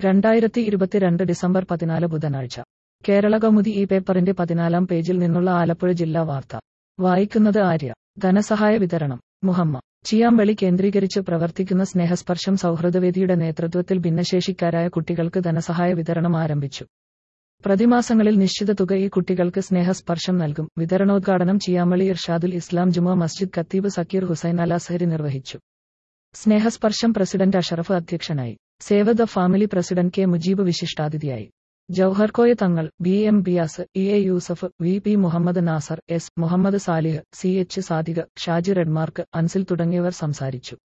രണ്ടായിരത്തി ഇരുപത്തിരണ്ട് ഡിസംബർ പതിനാല് ബുധനാഴ്ച കേരള കൗമുദി ഈ പേപ്പറിന്റെ പതിനാലാം പേജിൽ നിന്നുള്ള ആലപ്പുഴ ജില്ലാ വാർത്ത വായിക്കുന്നത് ആര്യ ധനസഹായ വിതരണം മുഹമ്മ ചിയാമ്പളി കേന്ദ്രീകരിച്ച് പ്രവർത്തിക്കുന്ന സ്നേഹസ്പർശം സൗഹൃദവേദിയുടെ നേതൃത്വത്തിൽ ഭിന്നശേഷിക്കാരായ കുട്ടികൾക്ക് ധനസഹായ വിതരണം ആരംഭിച്ചു പ്രതിമാസങ്ങളിൽ നിശ്ചിത തുക ഈ കുട്ടികൾക്ക് സ്നേഹസ്പർശം നൽകും വിതരണോദ്ഘാടനം ചിയാമളി ഇർഷാദുൽ ഇസ്ലാം ജുമാ മസ്ജിദ് ഖത്തീബ് സക്കീർ ഹുസൈൻ അലാസഹരി നിർവഹിച്ചു സ്നേഹസ്പർശം പ്രസിഡന്റ് അഷറഫ് അധ്യക്ഷനായി save the family president K Mujeeb വിശിഷ്ടാതിഥിയായി Jouhar Koya Thangal B M Biyas E A Yusuf V P Muhammad Nasar S Muhammad Salih C H Sadiq Shaji Redmark Ansil തുടങ്ങിയവർ സംസാരിച്ചു